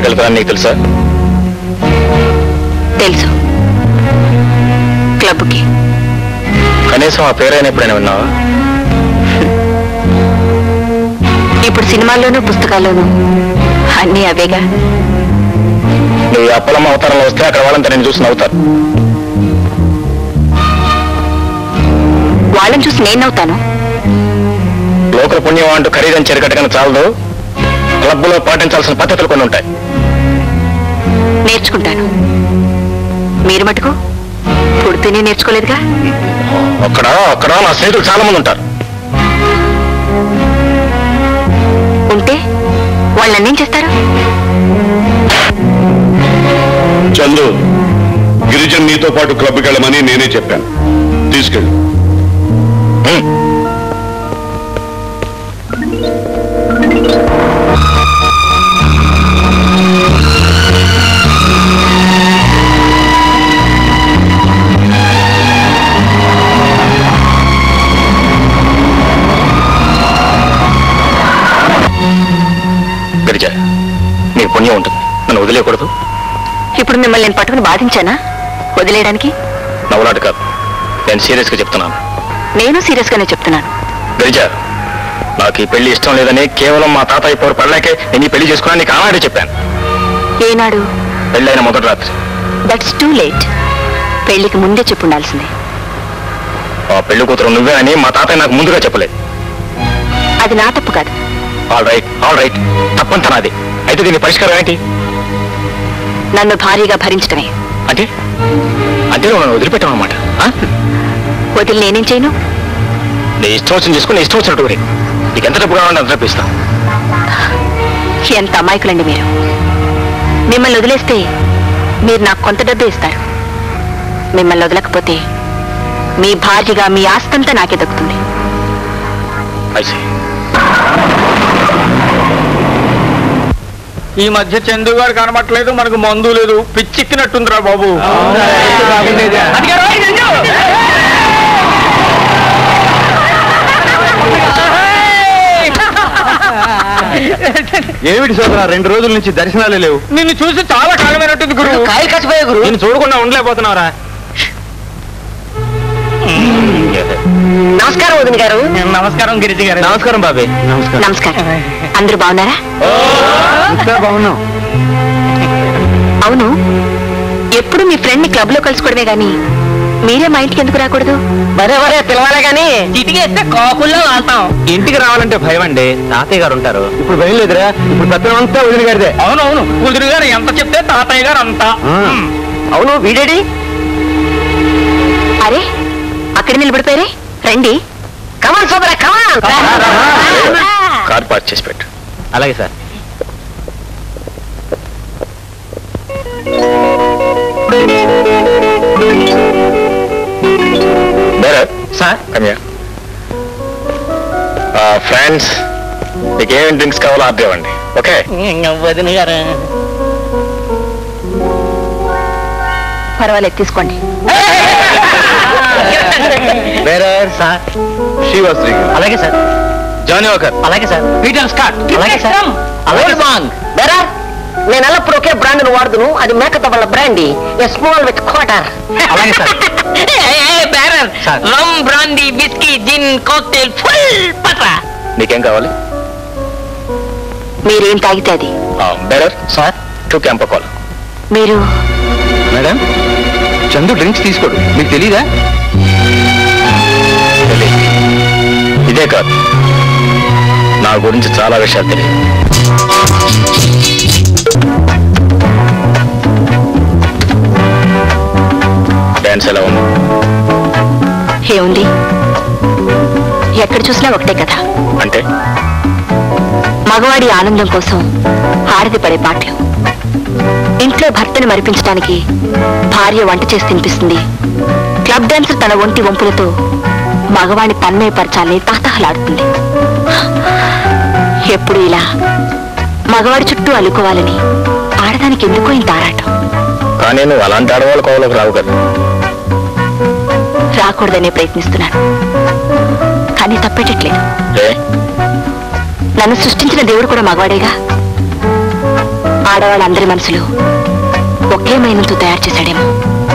ఎక్కడికి వెళ్తారని నీకు తెలుసా తెలుసు క్లబ్కి కనీసం ఆ పేరైనా ఎప్పుడైనా విన్నావా ఇప్పుడు సినిమాల్లోనూ పుస్తకాల్లోనూ అన్నీ అవేగా నువ్వు ఈ అప్పలమ్మ అవతారంలో వస్తే అక్కడ వాళ్ళంతా నేను చూసి నవ్వుతారు వాళ్ళని చూసి నేను నవ్వుతాను లోకల పుణ్యం అంటూ ఖరీదని చెరకట్టగానే చాలదు క్లబ్లో పాటించాల్సిన పద్ధతులు కొన్ని ఉంటాయి నేర్చుకుంటాను మీరు మటుకు పుడితేనే నేర్చుకోలేదుగా అక్కడ అక్కడ నా స్నేహితులు చాలా మంది ఉంటారు ఉంటే వాళ్ళు నన్నేం చేస్తారు చందు గిరిజన్ నీతో పాటు క్లబ్కి వెళ్ళమని నేనే చెప్పాను తీసుకెళ్ళు హ్మ్. గిరిజ నీకు పుణ్యం ఉంటుంది నన్ను వదిలేయకూడదు ఇప్పుడు మిమ్మల్ని నేను పట్టుకుని బాధించానా వదిలేయడానికి నవ్వులాట కాదు నేను సీరియస్గా చెప్తున్నాను నేను సీరియస్ గానే చెప్తున్నాను గిరిజ నాకు ఈ పెళ్లి ఇష్టం లేదని కేవలం మా తాతయ్య పోరు పడలేకే నేను ఈ పెళ్లి చేసుకున్నా నీకు ఆనాడే చెప్పాను ఏనాడు పెళ్ళైన మొదటి రాత్రి దట్స్ టూ లేట్ పెళ్లికి ముందే చెప్పుండాల్సిందే ఆ పెళ్లి కూతురు నువ్వే అని మా తాతయ్య నాకు ముందుగా చెప్పలేదు అది నా తప్పు కాదు ఆల్ రైట్ ఆల్ రైట్ తప్పంత నాది అయితే దీని పరిష్కారం ఏంటి నన్ను భారీగా భరించడమే అంటే అంటే నువ్వు నన్ను వదిలిపెట్టావన్నమాట ఆ? వదిలి నేనేం చేయను నీ ఇష్టం వచ్చిన చేసుకుని నీ ఇష్టం వచ్చినట్టు ఊరే నీకు ఎంత డబ్బు కావాలంటే అంత డబ్బు ఇస్తా ఎంత అమాయకులండి మీరు మిమ్మల్ని వదిలేస్తే మీరు నాకు కొంత డబ్బే ఇస్తారు మిమ్మల్ని వదలకపోతే మీ భార్యగా మీ ఆస్తంతా నాకే దక్కుతుంది ఐసీ ఈ మధ్య చందు గారు కనబట్టలేదు మనకు మందు లేదు పిచ్చెక్కినట్టుందిరా బాబు ఏమిటి సోదరా రెండు రోజుల నుంచి దర్శనాలే లేవు నిన్ను చూసి చాలా కాలమైనట్టుంది గురు కాయలు కచ్చిపోయా గురు నేను చూడకుండా ఉండలేకపోతున్నావురా నమస్కారం వదిన గారు నమస్కారం గిరిజి గారు నమస్కారం బాబే నమస్కారం నమస్కారం అందరూ బాగున్నారా ఇంకా బాగున్నాం అవును ఎప్పుడు మీ ఫ్రెండ్ ని క్లబ్ లో కలుసుకోవడమే గాని మీరే మా ఇంటికి ఎందుకు రాకూడదు మరే మరే పిలవాలి కానీ చిటికేస్తే కాకుల్లో వాళ్తాం ఇంటికి రావాలంటే భయం అండి తాతయ్య గారు ఉంటారు ఇప్పుడు భయం లేదురా ఇప్పుడు పెత్తనం అంతా వదిలి గారిదే అవునవును కుదురు గారు ఎంత చెప్తే తాతయ్య గారు అంతా అవును వీడేడి అరే అక్కడ నిలబడిపోయారే రండి కమాన్ సోదర కమాన్ కార్ పార్క్ చేసి పెట్టు అలాగే సార్ బేరర్ సార్ కమ్యా ఫ్రెండ్స్ మీకు ఏమేమి డ్రింక్స్ కావాలో ఆర్డర్ ఇవ్వండి ఓకే వదిన గారు పర్వాలేదు తీసుకోండి బేరర్ సార్ శ్రీవాస్ అలాగే సార్ జానీ వాకర్ అలాగే సార్ పీటర్ స్కాట్ అలాగే సార్ అలాగే బాంగ్ బెరా నేను ఎల్లప్పుడు ఒకే బ్రాండ్ వాడుదును అది మేకతో వల్ల brandy a small with quarter అలాగే sir bearer sir. Rum brandy whisky gin cocktail full పట్రా నీకేం కావాలి మీరేం తాగితే అది బేరర్ సార్ టూ క్యాంప కాల్ మీరు మేడం చందు డ్రింక్స్ తీసుకోడు మీకు తెలీదా ఇదే కాదు నా గురించి చాలా విషయాలు తెలియదు డాన్స్ ఎలా ఉంది ఏముంది ఎక్కడ చూసినా ఒకటే కదా అంటే మగవాడి ఆనందం కోసం ఆడది పడే పాటలు ఇంట్లో భర్తని మరిపించడానికి భార్య వంట చేసి తినిపిస్తుంది క్లబ్ డాన్సర్ తన ఒంటి వంపులతో మగవాణ్ణి తన్మయపరచాలని తాతహలాడుతుంది ఎప్పుడు ఇలా మగవాడి చుట్టూ అల్లుకోవాలని ఆడదానికి ఎందుకో ఇంత ఆరాటం కానీ నువ్వు అలాంటి ఆడవాళ్ళ కోవలోకి రావు కదా రాకూడదనే ప్రయత్నిస్తున్నాను కానీ తప్పేటట్లేదు ఏ నన్ను సృష్టించిన దేవుడు కూడా మగవాడేగా ఆడవాళ్ళందరి మనసులు ఒకే మైనంతో తయారు చేశాడేమో